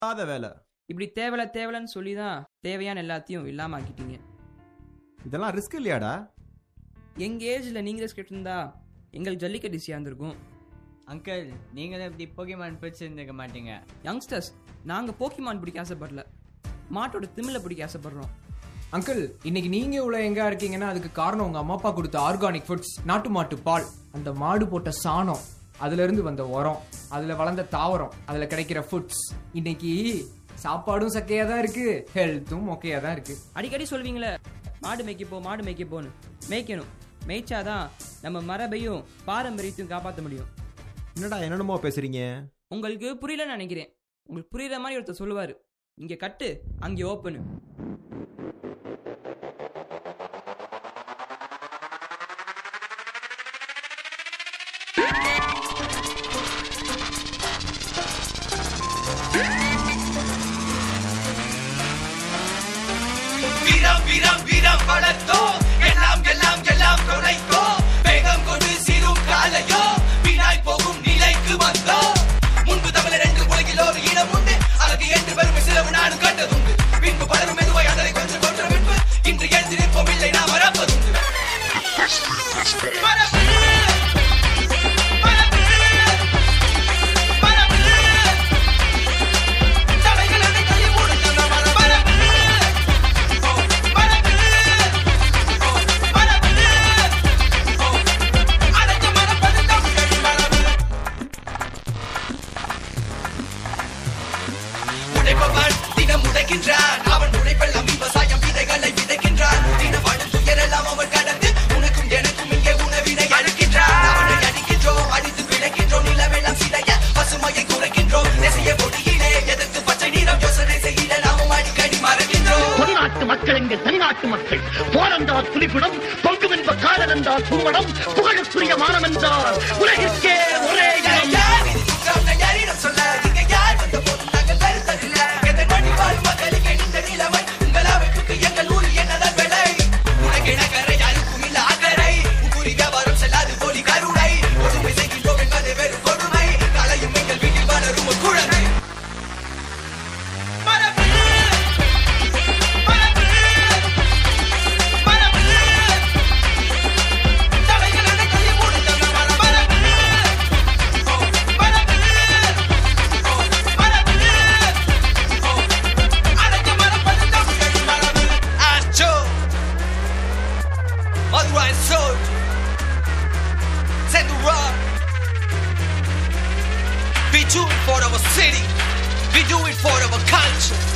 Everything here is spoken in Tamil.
ஆத வேலை இப்படி தேவல தேவலன்னு சொல்லி தான் தேவையான எல்லாத்தையும் இல்லாம ஆக்கிட்டீங்க இதெல்லாம் ரிஸ்க் இல்லையாடா எங்க ஏஜ்ல நீங்க ஸ்கிரிப்ட் இருந்தா எங்களுக்கு ஜல்லிக்கட்டு ஈஸியா இருந்திருக்கும் அங்கிள் நீங்களும் இப்படி போகிமான் பிடிச்சிருந்துக்க மாட்டீங்க யங்ஸ்டர்ஸ் நாங்க போக்கிமான் பிடிக்க ஆசைப்படல மாட்டோட திமில பிடிக்க ஆசைப்படுறோம் அங்கிள் இன்னைக்கு நீங்க இவ்வளவு எங்க இருக்கீங்கன்னா அதுக்கு காரணம் உங்க அம்மா அப்பா கொடுத்த ஆர்கானிக் ஃபுட்ஸ் நாட்டு மாட்டு பால் அந்த மாடு போட்ட சாணம் அதுல இருந்து வந்த உரம் அதுல வளர்ந்த தாவரம் அதுல கிடைக்கிற ஃபுட்ஸ் இன்னைக்கு சாப்பாடும் சக்கையா தான் இருக்கு ஹெல்த்தும் மொக்கையா தான் இருக்கு அடிக்கடி சொல்வீங்களே மாடு மேய்க்க போ மாடு மேய்க்க போன்னு மேய்க்கணும் மேய்ச்சாதான் நம்ம மரபையும் பாரம்பரியத்தையும் காப்பாற்ற முடியும் என்னடா என்னென்னமோ பேசுறீங்க உங்களுக்கு புரியலன்னு நினைக்கிறேன் உங்களுக்கு புரியுற மாதிரி ஒருத்தர் சொல்லுவாரு இங்க கட்டு அங்கே ஓப்பனு வீரம் வீரம் வீரம் வளர்த்தோ எல்லாம் எல்லாம் எல்லாம் தொலைத்தோ வேகம் கொண்டு சீரும் காலையோ வீணாய் போகும் நிலைக்கு வந்தோ முன்பு தமிழர் என்று உலகில் ஒரு இனம் உண்டு அழகு என்று பெருமை சிலவு நானும் கண்டதுண்டு பின்பு பலரும் மெதுவாய் அதனை கொஞ்சம் கொன்ற பின்பு இன்று எழுதி நிற்போம் இல்லை நாம் மறப்பதுண்டு மரபு! மரபு! மரபு! தடைகள் அனைத்தையும் உடைத்த மரபு! மரபு! உழைப்பவன் தினம் உடைக்கின்றான் அவன் உழைப்பெல்லாம் விவசாயம் விதைகளை விதைக்கின்றான் தினம் வாழும் துயரெல்லாம் அவன் கடந்து உனக்கும் எனக்கும் இங்கே உணவினை அழுக்கின்றான் அவனை அடிக்கின்றோம் அடித்து விளைக்கின்றோம் நிலவெல்லாம் சிதைய பசுமையை குறைக்கின்றோம் நெசைய கொடியிலே எதிர்த்து பச்சை நீரம் யோசனை செய்ய நாமும் அடிக்கடி மறக்கின்றோம் கொடிநாட்டு மக்கள் எங்கள் தனிநாட்டு மக்கள் போரென்றால் புலிகுடம் பொங்கும் என்ப காதல் என்றால் பூமடம் புகழுக்குரிய மானம் என்றால் உலகிற்கே ஒரே இனம் யார் இது குற்றம் நான் யாரிடம் சொல்ல இங்க யார் வந்த போதும் நாங்கள் வருத்ததில்ல எந்த மணி வாழ் மக்களுக்கு இந்த நிலைமை உங்கள் அமைப்புக்கு எங்கள் ஊரில் என்னதான் விலை உனக்கு நகரை யாருக்கும் இல்ல அக்கறை உன் வியாபாரம் செல்லாது போலி கருணை கொடுமை செய்கின்றோம் என்பது வெறும் கொடுமை கலையும் எங்கள் வீட்டில் வளரும் ஒரு குழந்தை மரபு மரபு மரபு தடைகள் அனைத்தையும் உடைத்த மரபு மரபு We do it for our city. We do it for our culture.